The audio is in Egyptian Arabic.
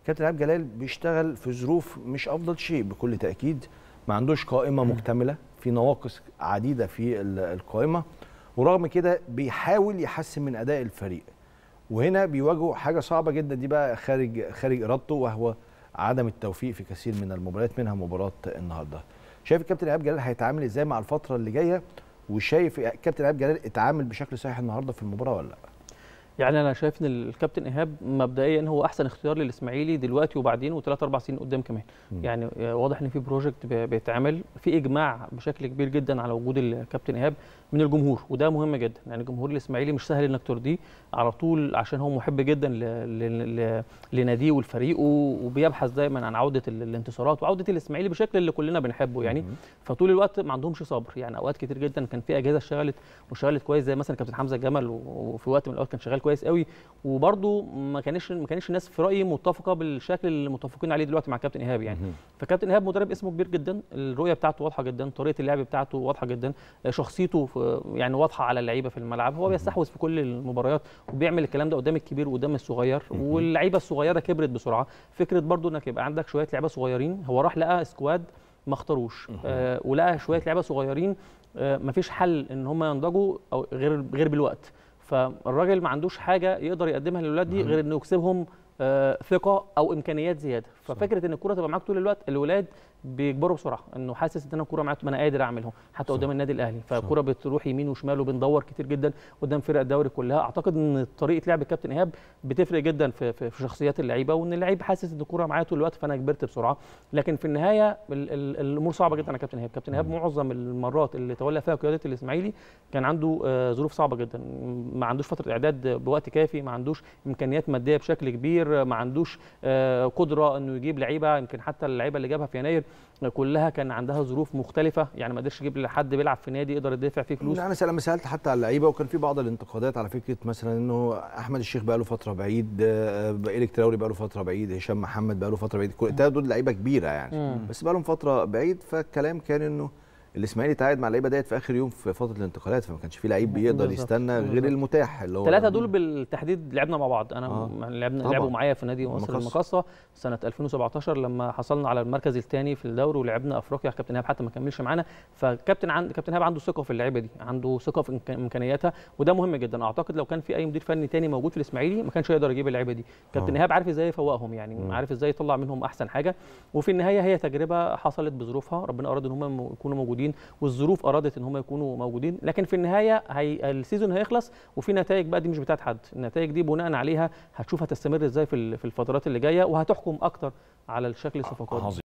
كابتن ايهاب جلال بيشتغل في ظروف مش افضل شيء بكل تاكيد ما عندوش قائمه مكتمله في نواقص عديده في ال- القائمه ورغم كده بيحاول يحسن من اداء الفريق وهنا بيواجهوا حاجه صعبه جدا دي بقى خارج خارج ارادته وهو عدم التوفيق في كثير من المباريات منها مباراه النهارده شايف الكابتن ايهاب جلال هيتعامل ازاي مع الفتره اللي جايه وشايف كابتن ايهاب جلال اتعامل بشكل صحيح النهارده في المباراه ولا لا يعني انا شايف ان الكابتن ايهاب مبدئيا هو احسن اختيار للاسماعيلي دلوقتي وبعدين وثلاث اربع سنين قدام كمان مم. يعني واضح ان في بروجكت بي- بيتعمل في اجماع بشكل كبير جدا على وجود الكابتن ايهاب من الجمهور وده مهم جدا يعني الجمهور الاسماعيلي مش سهل انك ترضيه على طول عشان هو محب جدا ل... ل... ل... لناديه ولفريقه وبيبحث دايما عن عوده ال- الانتصارات وعوده الاسماعيلي بشكل اللي كلنا بنحبه يعني مم. فطول الوقت ما عندهمش صبر يعني اوقات كتير جدا كان في اجهزه اشتغلت واشتغلت كويس زي مثلا كابتن حمزه جمل و- وفي وقت من الاوقات كان شغال كويس قوي وبرده ما كانش ما كانش الناس في رايي متفقه بالشكل اللي متفقين عليه دلوقتي مع كابتن ايهاب يعني مهم. فكابتن ايهاب مدرب اسمه كبير جدا الرؤيه بتاعته واضحه جدا طريقه اللعب بتاعته واضحه جدا شخصيته في يعني واضحه على اللعيبه في الملعب هو بيستحوذ في كل المباريات وبيعمل الكلام ده قدام الكبير وقدام الصغير واللعيبه الصغيره كبرت بسرعه فكره برضو انك يبقى عندك شويه لعيبه صغيرين هو راح لقى سكواد ما اختاروش آه ولقى شويه لعيبه صغيرين آه مفيش حل ان هم ينضجوا او غير غير بالوقت فالراجل ما عندوش حاجه يقدر يقدمها للولاد دي غير انه يكسبهم آه، ثقه او امكانيات زياده ففكره ان الكره تبقى معاك طول الوقت الولاد بيكبروا بسرعه انه حاسس ان انا الكوره معايا ما انا قادر اعملها حتى قدام النادي الاهلي فالكوره بتروح يمين وشمال وبندور كتير جدا قدام فرق الدوري كلها اعتقد ان طريقه لعب الكابتن ايهاب بتفرق جدا في, في, في شخصيات اللعيبه وان اللعيب حاسس ان الكوره معايا طول الوقت فانا كبرت بسرعه لكن في النهايه ال ال الامور صعبه جدا على كابتن ايهاب كابتن ايهاب معظم المرات اللي تولى فيها قياده الاسماعيلي كان عنده آه، ظروف صعبه جدا ما عندوش فتره اعداد بوقت كافي ما عندوش امكانيات ماديه بشكل كبير ما عندوش آه، قدره انه يجيب لعيبه يمكن حتى اللعيبه اللي جابها في يناير كلها كان عندها ظروف مختلفه يعني ما قدرش يجيب حد بيلعب في نادي يقدر يدفع فيه فلوس انا لما سالت حتى على اللعيبه وكان في بعض الانتقادات على فكره مثلا انه احمد الشيخ بقى له فتره بعيد آه، ايريك تراوري بقى له فتره بعيد هشام محمد بقى له فتره بعيد كل التلاته دول لعيبه كبيره يعني مم. بس بقى لهم فتره بعيد فالكلام كان انه الاسماعيلي تعاقد مع اللعيبه ديت في اخر يوم في فتره الانتقالات فما كانش في لعيب بيقدر بالظبط، يستنى غير بالظبط. المتاح اللي هو الثلاثه دول بالتحديد لعبنا مع بعض انا آه. آه. لعبنا طبعاً. لعبوا معايا في نادي مصر المقصة. المقاصه سنه 2017 لما حصلنا على المركز الثاني في الدوري ولعبنا افريقيا كابتن ايهاب حتى ما كملش معانا فكابتن عند كابتن ايهاب عنده ثقه في اللعيبه دي عنده ثقه في إمك- امكانياتها وده مهم جدا اعتقد لو كان في اي مدير فني تاني موجود في الاسماعيلي ما كانش يقدر يجيب اللعيبه دي كابتن آه. ايهاب عارف ازاي يفوقهم يعني مم. عارف ازاي يطلع منهم احسن حاجه وفي النهايه هي تجربه حصلت بظروفها ربنا اراد ان هم يكونوا موجودين والظروف ارادت ان هم يكونوا موجودين لكن في النهايه هي السيزون هيخلص وفي نتائج بقى دي مش بتاعت حد النتائج دي بناء عليها هتشوف هتستمر ازاي في ال- في الفترات اللي جايه وهتحكم اكتر على الشكل الصفقات عظيم